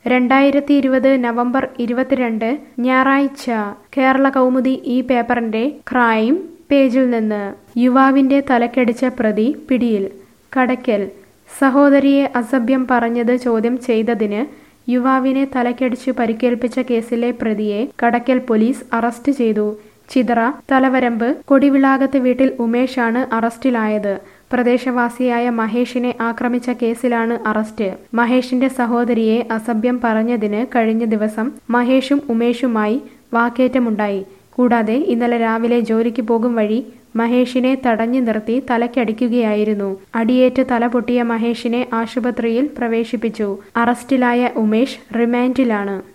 രണ്ടായിരത്തി ഇരുപത് നവംബർ ഇരുപത്തിരണ്ട് ഞായറാഴ്ച കേരള കൗമുദി ഈ പേപ്പറിന്റെ ക്രൈം പേജിൽ നിന്ന് യുവാവിന്റെ തലക്കടിച്ച പ്രതി പിടിയിൽ കടയ്ക്കൽ സഹോദരിയെ അസഭ്യം പറഞ്ഞത് ചോദ്യം ചെയ്തതിന് യുവാവിനെ തലക്കടിച്ചു പരിക്കേൽപ്പിച്ച കേസിലെ പ്രതിയെ കടയ്ക്കൽ പോലീസ് അറസ്റ്റ് ചെയ്തു ചിതറ തലവരമ്പ് കൊടിവിളാകത്ത് വീട്ടിൽ ഉമേഷാണ് അറസ്റ്റിലായത് പ്രദേശവാസിയായ മഹേഷിനെ ആക്രമിച്ച കേസിലാണ് അറസ്റ്റ് മഹേഷിന്റെ സഹോദരിയെ അസഭ്യം പറഞ്ഞതിന് കഴിഞ്ഞ ദിവസം മഹേഷും ഉമേഷുമായി വാക്കേറ്റമുണ്ടായി കൂടാതെ ഇന്നലെ രാവിലെ ജോലിക്ക് പോകും വഴി മഹേഷിനെ തടഞ്ഞു നിർത്തി തലക്കടിക്കുകയായിരുന്നു അടിയേറ്റ് തല പൊട്ടിയ മഹേഷിനെ ആശുപത്രിയിൽ പ്രവേശിപ്പിച്ചു അറസ്റ്റിലായ ഉമേഷ് റിമാൻഡിലാണ്